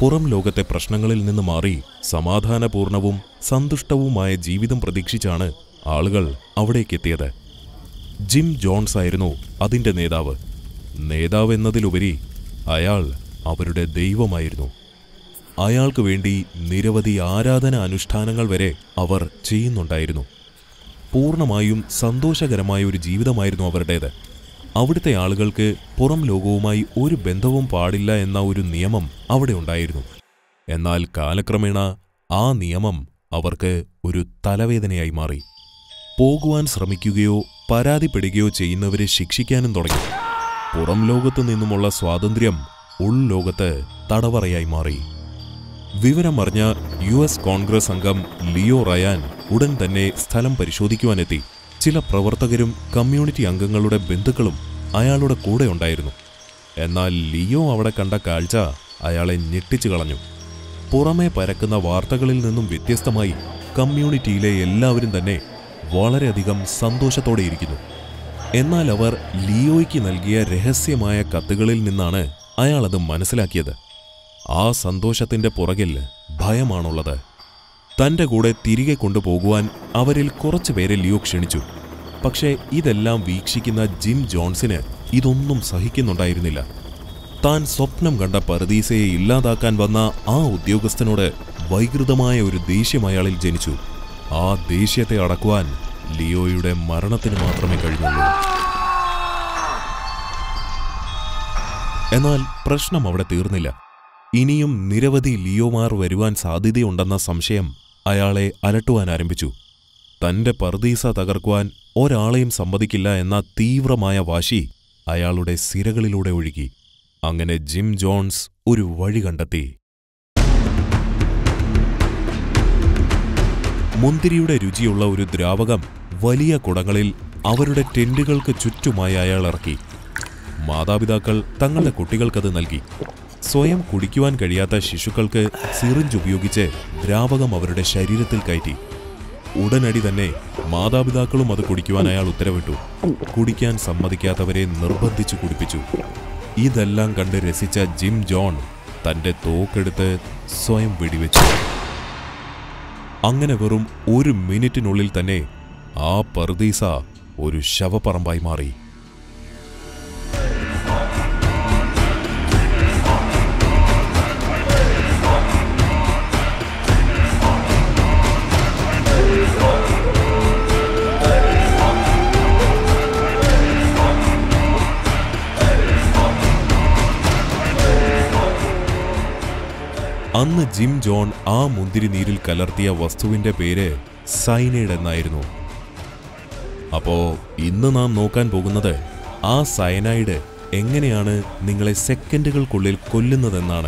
പുറം ലോകത്തെ പ്രശ്നങ്ങളിൽ നിന്ന് മാറി സമാധാനപൂർണവും സന്തുഷ്ടവുമായ ജീവിതം പ്രതീക്ഷിച്ചാണ് ആളുകൾ അവിടേക്കെത്തിയത് ജിം ജോൺസ് ആയിരുന്നു അതിന്റെ നേതാവ് നേതാവ് എന്നതിലുപരി അയാൾ അവരുടെ ദൈവമായിരുന്നു അയാൾക്ക് വേണ്ടി നിരവധി ആരാധന അനുഷ്ഠാനങ്ങൾ വരെ അവർ ചെയ്യുന്നുണ്ടായിരുന്നു പൂർണ്ണമായും സന്തോഷകരമായ ഒരു ജീവിതമായിരുന്നു അവരുടേത് അവിടുത്തെ ആളുകൾക്ക് പുറം ലോകവുമായി ഒരു ബന്ധവും പാടില്ല എന്ന ഒരു നിയമം അവിടെ ഉണ്ടായിരുന്നു എന്നാൽ കാലക്രമേണ ആ നിയമം അവർക്ക് ഒരു തലവേദനയായി മാറി പോകുവാൻ ശ്രമിക്കുകയോ പരാതിപ്പെടുകയോ ചെയ്യുന്നവരെ ശിക്ഷിക്കാനും തുടങ്ങി പുറം ലോകത്തു നിന്നുമുള്ള സ്വാതന്ത്ര്യം ഉൾലോകത്ത് തടവറയായി മാറി വിവരമറിഞ്ഞ യു എസ് കോൺഗ്രസ് അംഗം ലിയോ റയാൻ ഉടൻ തന്നെ സ്ഥലം പരിശോധിക്കുവാനെത്തി ചില പ്രവർത്തകരും കമ്മ്യൂണിറ്റി അംഗങ്ങളുടെ ബന്ധുക്കളും അയാളുടെ കൂടെ ഉണ്ടായിരുന്നു എന്നാൽ ലിയോ അവിടെ കണ്ട കാഴ്ച അയാളെ ഞെട്ടിച്ചു കളഞ്ഞു പുറമേ പരക്കുന്ന വാർത്തകളിൽ നിന്നും വ്യത്യസ്തമായി കമ്മ്യൂണിറ്റിയിലെ എല്ലാവരും തന്നെ വളരെയധികം സന്തോഷത്തോടെ ഇരിക്കുന്നു എന്നാൽ അവർ ലിയോയ്ക്ക് നൽകിയ രഹസ്യമായ കത്തുകളിൽ നിന്നാണ് അയാൾ അത് മനസ്സിലാക്കിയത് ആ സന്തോഷത്തിന്റെ പുറകിൽ ഭയമാണുള്ളത് തന്റെ കൂടെ തിരികെ കൊണ്ടുപോകുവാൻ അവരിൽ കുറച്ചുപേരെ ലിയോ ക്ഷണിച്ചു പക്ഷേ ഇതെല്ലാം വീക്ഷിക്കുന്ന ജിം ജോൺസിന് ഇതൊന്നും സഹിക്കുന്നുണ്ടായിരുന്നില്ല താൻ സ്വപ്നം കണ്ട പരദീസയെ ഇല്ലാതാക്കാൻ വന്ന ആ ഉദ്യോഗസ്ഥനോട് വൈകൃതമായ ഒരു ദേഷ്യം അയാളിൽ ജനിച്ചു ആ ദേഷ്യത്തെ അടക്കുവാൻ ലിയോയുടെ മരണത്തിന് മാത്രമേ കഴിഞ്ഞുള്ളൂ എന്നാൽ പ്രശ്നം അവിടെ തീർന്നില്ല ഇനിയും നിരവധി ലിയോമാർ വരുവാൻ സാധ്യതയുണ്ടെന്ന സംശയം അയാളെ അലട്ടുവാൻ ആരംഭിച്ചു തന്റെ പർദീസ തകർക്കുവാൻ ഒരാളെയും സമ്മതിക്കില്ല എന്ന തീവ്രമായ വാശി അയാളുടെ സിരകളിലൂടെ ഒഴുകി അങ്ങനെ ജിം ജോൺസ് ഒരു വഴി കണ്ടെത്തി മുന്തിരിയുടെ രുചിയുള്ള ഒരു ദ്രാവകം വലിയ കുടങ്ങളിൽ അവരുടെ ടെന്റുകൾക്ക് ചുറ്റുമായി അയാൾ ഇറക്കി മാതാപിതാക്കൾ തങ്ങളുടെ കുട്ടികൾക്കത് നൽകി സ്വയം കുടിക്കുവാൻ കഴിയാത്ത ശിശുക്കൾക്ക് സിറിഞ്ച് ഉപയോഗിച്ച് ദ്രാവകം അവരുടെ ശരീരത്തിൽ കയറ്റി ഉടനടി തന്നെ മാതാപിതാക്കളും അത് കുടിക്കുവാൻ അയാൾ ഉത്തരവിട്ടു കുടിക്കാൻ സമ്മതിക്കാത്തവരെ നിർബന്ധിച്ചു കുടിപ്പിച്ചു ഇതെല്ലാം കണ്ട് രസിച്ച ജിം ജോൺ തന്റെ തോക്കെടുത്ത് സ്വയം വെടിവെച്ചു അങ്ങനെ വെറും ഒരു മിനിറ്റിനുള്ളിൽ തന്നെ ആ പർദീസ ഒരു ശവപ്പറമ്പായി മാറി അന്ന് ജിം ജോൺ ആ മുന്തിരി നീരിൽ കലർത്തിയ വസ്തുവിന്റെ പേര് സൈനൈഡ് എന്നായിരുന്നു അപ്പോ ഇന്ന് നാം നോക്കാൻ പോകുന്നത് ആ സയനൈഡ് എങ്ങനെയാണ് നിങ്ങളെ സെക്കൻഡുകൾക്കുള്ളിൽ കൊല്ലുന്നതെന്നാണ്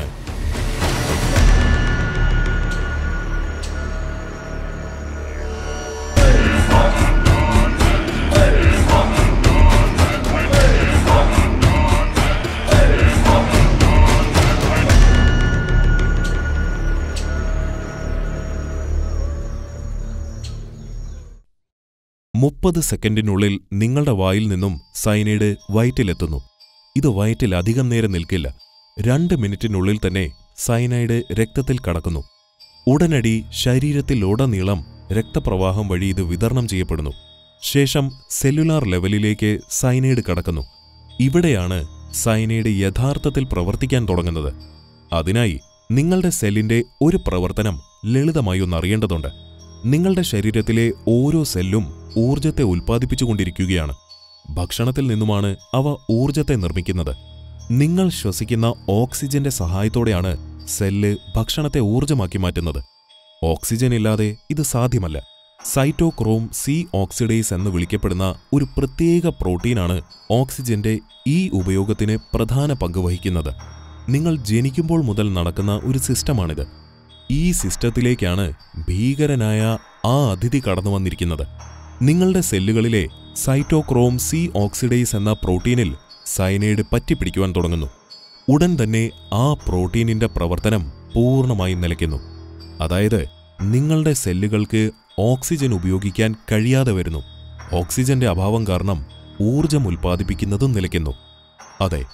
മുപ്പത് സെക്കൻഡിനുള്ളിൽ നിങ്ങളുടെ വായിൽ നിന്നും സൈനൈഡ് വയറ്റിലെത്തുന്നു ഇത് വയറ്റിൽ അധികം നേരം നിൽക്കില്ല രണ്ട് മിനിറ്റിനുള്ളിൽ തന്നെ സൈനൈഡ് രക്തത്തിൽ കടക്കുന്നു ഉടനടി ശരീരത്തിൽ ഉടനീളം രക്തപ്രവാഹം വഴി ഇത് വിതരണം ചെയ്യപ്പെടുന്നു ശേഷം സെല്ലുലാർ ലെവലിലേക്ക് സൈനൈഡ് കടക്കുന്നു ഇവിടെയാണ് സൈനൈഡ് യഥാർത്ഥത്തിൽ പ്രവർത്തിക്കാൻ തുടങ്ങുന്നത് അതിനായി നിങ്ങളുടെ സെല്ലിന്റെ ഒരു പ്രവർത്തനം ലളിതമായി ഒന്ന് അറിയേണ്ടതുണ്ട് നിങ്ങളുടെ ശരീരത്തിലെ ഓരോ സെല്ലും ഊർജത്തെ ഉൽപ്പാദിപ്പിച്ചുകൊണ്ടിരിക്കുകയാണ് ഭക്ഷണത്തിൽ നിന്നുമാണ് അവ ഊർജത്തെ നിർമ്മിക്കുന്നത് നിങ്ങൾ ശ്വസിക്കുന്ന ഓക്സിജന്റെ സഹായത്തോടെയാണ് സെല്ല് ഭക്ഷണത്തെ ഊർജമാക്കി മാറ്റുന്നത് ഓക്സിജൻ ഇല്ലാതെ ഇത് സാധ്യമല്ല സൈറ്റോക്രോം സി ഓക്സിഡേസ് എന്ന് വിളിക്കപ്പെടുന്ന ഒരു പ്രത്യേക പ്രോട്ടീനാണ് ഓക്സിജന്റെ ഈ ഉപയോഗത്തിന് പ്രധാന പങ്ക് വഹിക്കുന്നത് നിങ്ങൾ ജനിക്കുമ്പോൾ മുതൽ നടക്കുന്ന ഒരു സിസ്റ്റമാണിത് ഈ സിസ്റ്റത്തിലേക്കാണ് ഭീകരനായ ആ അതിഥി കടന്നു വന്നിരിക്കുന്നത് നിങ്ങളുടെ സെല്ലുകളിലെ സൈറ്റോക്രോം സി ഓക്സിഡേസ് എന്ന പ്രോട്ടീനിൽ സയനൈഡ് പറ്റിപ്പിടിക്കുവാൻ തുടങ്ങുന്നു ഉടൻ തന്നെ ആ പ്രോട്ടീനിന്റെ പ്രവർത്തനം പൂർണ്ണമായി നിലയ്ക്കുന്നു അതായത് നിങ്ങളുടെ സെല്ലുകൾക്ക് ഓക്സിജൻ ഉപയോഗിക്കാൻ കഴിയാതെ വരുന്നു ഓക്സിജന്റെ അഭാവം കാരണം ഊർജം ഉൽപ്പാദിപ്പിക്കുന്നതും നിലയ്ക്കുന്നു അതെ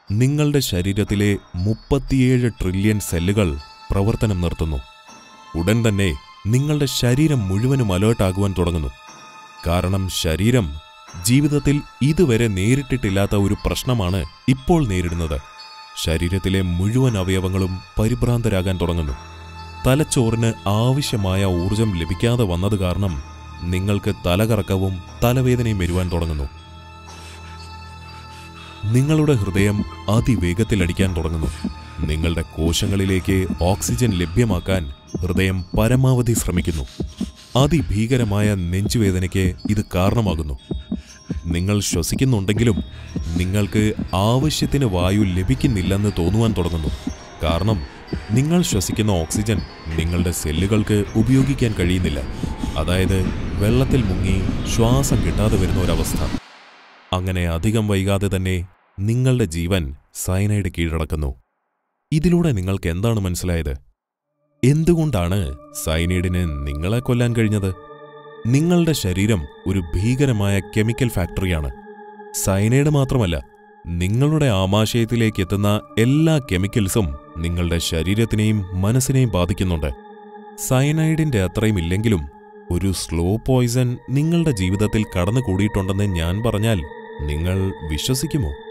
നിങ്ങളുടെ ശരീരത്തിലെ മുപ്പത്തിയേഴ് ട്രില്യൺ സെല്ലുകൾ പ്രവർത്തനം നിർത്തുന്നു ഉടൻ തന്നെ നിങ്ങളുടെ ശരീരം മുഴുവനും അലേർട്ടാകുവാൻ തുടങ്ങുന്നു കാരണം ശരീരം ജീവിതത്തിൽ ഇതുവരെ നേരിട്ടിട്ടില്ലാത്ത ഒരു പ്രശ്നമാണ് ഇപ്പോൾ നേരിടുന്നത് ശരീരത്തിലെ മുഴുവൻ അവയവങ്ങളും പരിഭ്രാന്തരാകാൻ തുടങ്ങുന്നു തലച്ചോറിന് ആവശ്യമായ ഊർജം ലഭിക്കാതെ വന്നത് കാരണം നിങ്ങൾക്ക് തലകറക്കവും തലവേദനയും വരുവാൻ തുടങ്ങുന്നു നിങ്ങളുടെ ഹൃദയം അതിവേഗത്തിൽ അടിക്കാൻ തുടങ്ങുന്നു നിങ്ങളുടെ കോശങ്ങളിലേക്ക് ഓക്സിജൻ ലഭ്യമാക്കാൻ ഹൃദയം പരമാവധി ശ്രമിക്കുന്നു അതിഭീകരമായ നെഞ്ചുവേദനയ്ക്ക് ഇത് കാരണമാകുന്നു നിങ്ങൾ ശ്വസിക്കുന്നുണ്ടെങ്കിലും നിങ്ങൾക്ക് ആവശ്യത്തിന് വായു ലഭിക്കുന്നില്ലെന്ന് തോന്നുവാൻ തുടങ്ങുന്നു കാരണം നിങ്ങൾ ശ്വസിക്കുന്ന ഓക്സിജൻ നിങ്ങളുടെ സെല്ലുകൾക്ക് ഉപയോഗിക്കാൻ കഴിയുന്നില്ല അതായത് വെള്ളത്തിൽ മുങ്ങി ശ്വാസം കിട്ടാതെ വരുന്ന ഒരവസ്ഥ അങ്ങനെ അധികം വൈകാതെ തന്നെ നിങ്ങളുടെ ജീവൻ സയനൈഡ് കീഴടക്കുന്നു ഇതിലൂടെ നിങ്ങൾക്ക് എന്താണ് മനസ്സിലായത് എന്തുകൊണ്ടാണ് സൈനൈഡിന് നിങ്ങളെ കൊല്ലാൻ കഴിഞ്ഞത് നിങ്ങളുടെ ശരീരം ഒരു ഭീകരമായ കെമിക്കൽ ഫാക്ടറിയാണ് സൈനൈഡ് മാത്രമല്ല നിങ്ങളുടെ ആമാശയത്തിലേക്ക് എത്തുന്ന എല്ലാ കെമിക്കൽസും നിങ്ങളുടെ ശരീരത്തിനെയും മനസ്സിനെയും ബാധിക്കുന്നുണ്ട് സയനൈഡിന്റെ അത്രയും ഇല്ലെങ്കിലും ഒരു സ്ലോ പോയ്സൺ നിങ്ങളുടെ ജീവിതത്തിൽ കടന്നുകൂടിയിട്ടുണ്ടെന്ന് ഞാൻ പറഞ്ഞാൽ നിങ്ങൾ വിശ്വസിക്കുമോ